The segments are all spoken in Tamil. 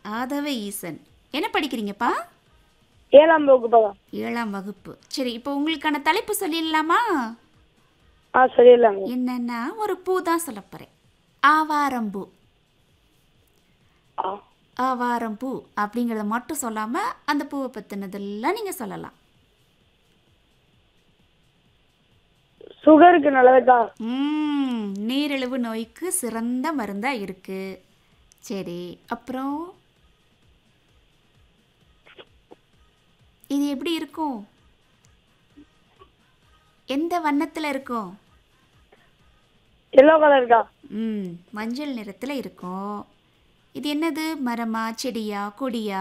ஆதவ ஈசன் என்ன படிக்கிறீங்கப்பா ஏழாம் வகுப்பா ஏழாம் வகுப்பு சரி இப்போ உங்களுக்கான தலைப்பு சொல்லிடலாமா ஆ சொல்லிடலாங்க என்னன்னா ஒரு பூ தான் சொல்ல போகிறேன் ஆவாரம்பூ ஆ ஆவாரம்பூ அப்படிங்கிறத மட்டும் சொல்லாமல் அந்த பூவை பற்றினதெல்லாம் நீங்கள் சொல்லலாம் சுகருக்கு நல்லதுக்கா ம் நீரிழிவு நோய்க்கு சிறந்த மருந்தாக இருக்குது சரி அப்புறம் இது எப்படி இருக்கும் எந்த வண்ணத்தில் இருக்கும் எல்லோ கலருக்கா ம் மஞ்சள் நிறத்தில் இருக்கும் இது என்னது மரமா செடியா கொடியா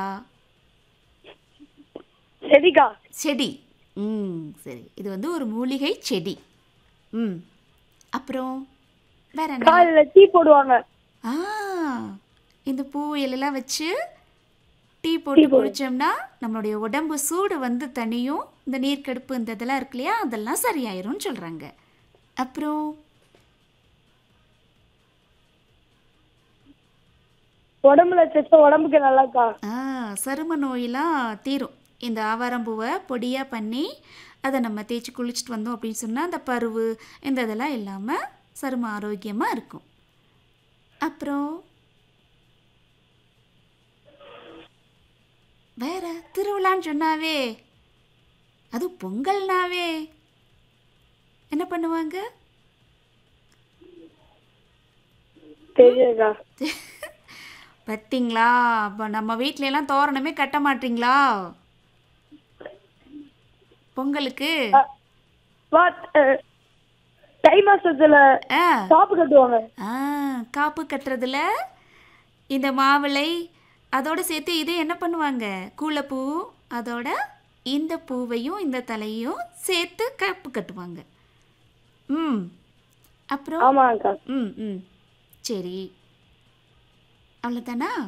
செடிக்கா செடி ம் சரி இது வந்து ஒரு மூலிகை செடி ம் அப்புறம் வேற என்ன காலில் டீ போடுவாங்க ஆ இந்த பூ இலையெல்லாம் வச்சு டீ போட்டு குடிச்சோம்னா நம்மளுடைய உடம்பு சூடு வந்து தனியும் இந்த நீர்க்கடுப்பு இந்த இதெல்லாம் இருக்கு இல்லையா அதெல்லாம் சரியாயிரும்னு சொல்கிறாங்க அப்புறம் உடம்புல செச்ச உடம்புக்கு நல்லாக்கா ஆ சரும நோயெல்லாம் தீரும் இந்த ஆவாரம்பூவை பொடியாக பண்ணி அதை நம்ம தேய்ச்சி குளிச்சுட்டு வந்தோம் அப்படின்னு சொன்னால் அந்த பருவு இந்த இதெல்லாம் இல்லாமல் சரும ஆரோக்கியமாக இருக்கும் அப்புறம் வேற திருவிழான்னு சொன்னாவே அது பொங்கல்னாவே என்ன பண்ணுவாங்க தெரியுதுக்கா பார்த்தீங்களா அப்போ நம்ம வீட்ல எல்லாம் தோரணமே கட்ட மாட்டீங்களா பொங்கலுக்கு வா அஹ், தை மாசத்துல ஆ காப்பு கட்டுவாங்க ஆ காப்பு கட்டுறதுல இந்த மாவிளை அதோட சேர்த்து இது என்ன பண்ணுவாங்க கூலப்பூ அதோட இந்த பூவையும் இந்த தலையும் சேர்த்து காப்பு கட்டுவாங்க ம் அப்புறம் ஆமாக்கா ம் ம் சரி அவ்வளோதானா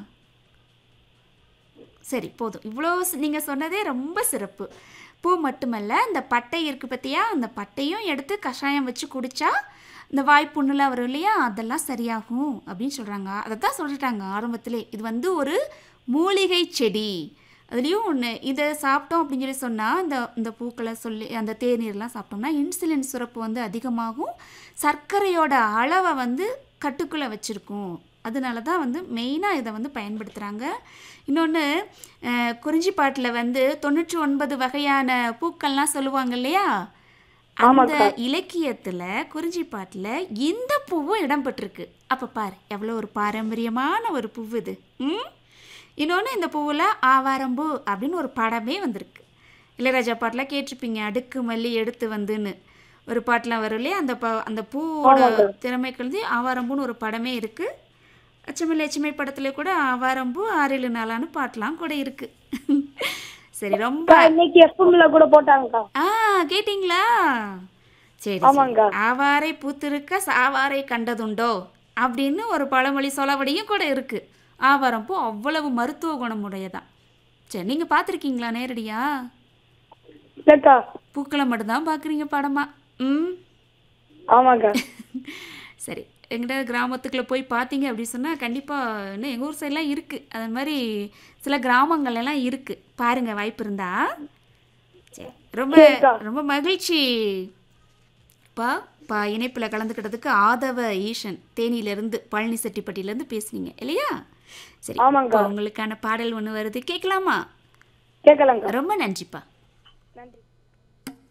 சரி போதும் இவ்வளோ நீங்கள் சொன்னதே ரொம்ப சிறப்பு பூ மட்டுமல்ல இந்த பட்டை இருக்குது பார்த்தியா அந்த பட்டையும் எடுத்து கஷாயம் வச்சு குடித்தா இந்த வாய்ப்புண்ணுலாம் வரும் இல்லையா அதெல்லாம் சரியாகும் அப்படின்னு சொல்கிறாங்க அதை தான் சொல்லிட்டாங்க ஆரம்பத்திலே இது வந்து ஒரு மூலிகை செடி அதுலேயும் ஒன்று இதை சாப்பிட்டோம் அப்படின்னு சொல்லி சொன்னால் இந்த இந்த பூக்களை சொல்லி அந்த தேநீர்லாம் சாப்பிட்டோம்னா இன்சுலின் சுரப்பு வந்து அதிகமாகும் சர்க்கரையோட அளவை வந்து கட்டுக்குள்ளே வச்சுருக்கும் அதனால தான் வந்து மெயினாக இதை வந்து பயன்படுத்துகிறாங்க இன்னொன்று குறிஞ்சிப்பாட்டில் வந்து தொண்ணூற்றி ஒன்பது வகையான பூக்கள்லாம் சொல்லுவாங்க இல்லையா அந்த இலக்கியத்தில் குறிஞ்சிப்பாட்டில் இந்த பூவும் இடம்பெற்றிருக்கு அப்போ பாரு எவ்வளோ ஒரு பாரம்பரியமான ஒரு பூ இது ம் இன்னொன்று இந்த பூவில் ஆவாரம்பூ அப்படின்னு ஒரு படமே வந்திருக்கு இளையராஜா பாட்டில் கேட்டிருப்பீங்க அடுக்கு மல்லி எடுத்து வந்துன்னு ஒரு பாட்டெலாம் வரும் இல்லையா அந்த ப அந்த பூவோட திறமை கழுதி ஆவாரம்பூன்னு ஒரு படமே இருக்குது அச்சமில்லை அச்சமை படத்துல கூட ஆவாரம்பூ ஆறிலு நாளான்னு பாட்டெலாம் கூட இருக்குது சரி ரொம்ப அக்கா, இன்னைக்கு எஃப்எம்ல கூட போட்டாங்கக்கா ஆ கேட்டிங்களா சரி ஆமாங்க. சரி. ஆவாரை பூத்திருக்க சாவாரை கண்டதுண்டோ அப்படின்னு ஒரு பழமொழி சொலவடியும் கூட இருக்கு ஆவாரம் பூ அவ்வளவு மருத்துவ குணமுடையதான் சரி நீங்கள் பார்த்துருக்கீங்களா நேரடியா இல்லக்கா பூக்களை மட்டும்தான் பார்க்குறீங்க படமா ம் ஆமாக்கா சரி எங்கிட்ட கிராமத்துக்குள்ளே போய் பார்த்தீங்க அப்படின்னு சொன்னால் கண்டிப்பாக இன்னும் எங்கள் ஊர் சைட்லாம் இருக்குது அது மாதிரி சில கிராமங்கள் எல்லாம் இருக்குது பாருங்கள் வாய்ப்பு இருந்தா சரி ரொம்ப சரிக்கா. ரொம்ப மகிழ்ச்சி பா பா இணைப்பில் கலந்துக்கிட்டதுக்கு ஆதவ ஈஷன் தேனியிலேருந்து பழனி செட்டிப்பட்டியிலேருந்து பேசுனீங்க இல்லையா சரி ஆமாங்க. இப்போ உங்களுக்கான பாடல் ஒன்று வருது கேட்கலாமா கேட்கலாங்க்கா ரொம்ப நன்றிப்பா நன்றி